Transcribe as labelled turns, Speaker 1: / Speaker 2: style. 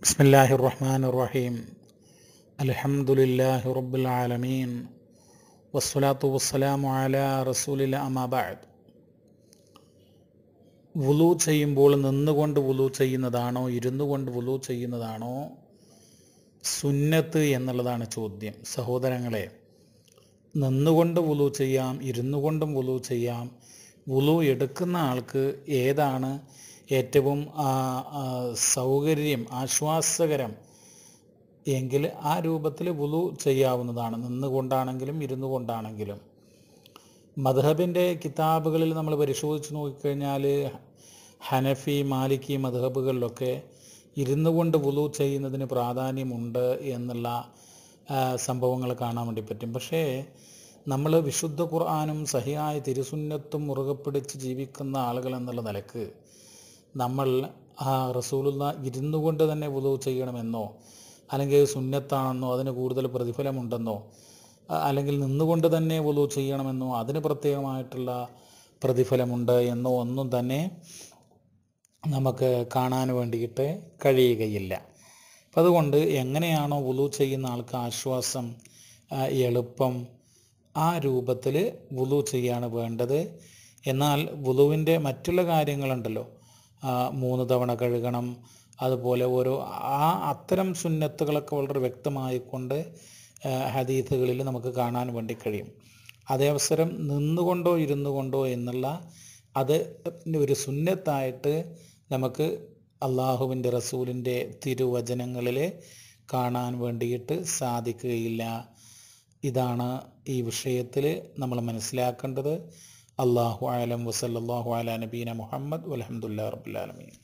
Speaker 1: بسم الله الرحمن الرحيم الحمد لله رب العالمين والصلاة والسلام على رسول الله أما بعد വുളു ചെയ്യുമ്പോൾ നിന്നുകൊണ്ട് വുളു ചെയ്യുന്നതാണോ ഇരുന്നു കൊണ്ട് വുളു ചെയ്യുന്നതാണോ സുന്നത്ത് എന്നുള്ളതാണ് ചോദ്യം സഹോദരങ്ങളെ നിന്നുകൊണ്ട് വുളു ചെയ്യാം ഇരുന്നു കൊണ്ടും വുളു ചെയ്യാം വുളു എടുക്കുന്ന ആൾക്ക് ഏതാണ് ഏറ്റവും ആ, ആ, സൗകര്യം ആശ്വാസകരം എങ്കിൽ ആ രൂപത്തിൽ വുളു ചെയ്യാവുന്നതാണ് നിന്നുകൊണ്ടാണെങ്കിലും ഇരുന്നു കൊണ്ടാണെങ്കിലും മദ്ഹബിൻ്റെ കിതാബുകളിൽ നമ്മൾ പരിശോധിച്ച് നോക്കിക്കഴിഞ്ഞാൽ ഹനഫി മാലിക്കി മദ്ഹബുകളിലൊക്കെ ഇരുന്നു കൊണ്ട് വുളു ചെയ്യുന്നതിന് പ്രാധാന്യമുണ്ട് എന്നുള്ള ആ, സംഭവങ്ങൾ കാണാൻ വേണ്ടി പറ്റും പക്ഷേ നമ്മൾ വിശുദ്ധ ഖുർആാനും സഹിയായ തിരുസുന്നത്തും മുറുകെ പിടിച്ച് ജീവിക്കുന്ന ആളുകൾ എന്നുള്ള നിലക്ക് നമ്മൾ ആ റസൂലുള്ള ഇരുന്നു കൊണ്ട് തന്നെ വുളു ചെയ്യണമെന്നോ അല്ലെങ്കിൽ സുന്നത്താണെന്നോ അതിന് കൂടുതൽ പ്രതിഫലമുണ്ടെന്നോ അ- അല്ലെങ്കിൽ നിന്നുകൊണ്ട് തന്നെ വുളു ചെയ്യണമെന്നോ അതിന് പ്രത്യേകമായിട്ടുള്ള പ്രതിഫലമുണ്ട് എന്നോ ഒന്നും തന്നെ നമുക്ക് കാണാൻ വേണ്ടിയിട്ട് കഴിയുകയില്ല അപ്പം അതുകൊണ്ട് എങ്ങനെയാണോ വുളു ചെയ്യുന്ന ആൾക്ക് ആശ്വാസം ആ, എളുപ്പം ആ രൂപത്തിൽ വുളു ചെയ്യാണ് വേണ്ടത് എന്നാൽ വുളുവിൻ്റെ മറ്റുള്ള കാര്യങ്ങളുണ്ടല്ലോ ആ, മൂന്ന് തവണ കഴുകണം അതുപോലെ ഓരോ ആ അത്തരം സുന്നത്തുകളൊക്കെ വളരെ വ്യക്തമായിക്കൊണ്ട് ആ, ഹദീസുകളിൽ നമുക്ക് കാണാൻ വേണ്ടി കഴിയും അതേ അവസരം നിന്നുകൊണ്ടോ ഇരുന്നു കൊണ്ടോ എന്നുള്ള അത് ഒരു സുന്നത്തായിട്ട് നമുക്ക് അള്ളാഹുവിൻ്റെ റസൂലിൻ്റെ തിരുവചനങ്ങളിൽ കാണാൻ വേണ്ടിയിട്ട് സാധിക്കുകയില്ല ഇതാണ് ഈ വിഷയത്തിൽ നമ്മൾ മനസ്സിലാക്കേണ്ടത് അള്ളാഹു ആലം വസല്ലാഹു അല നബീന മുഹമ്മദ് വലഹമുല്ലാ റബുലാലമീൻ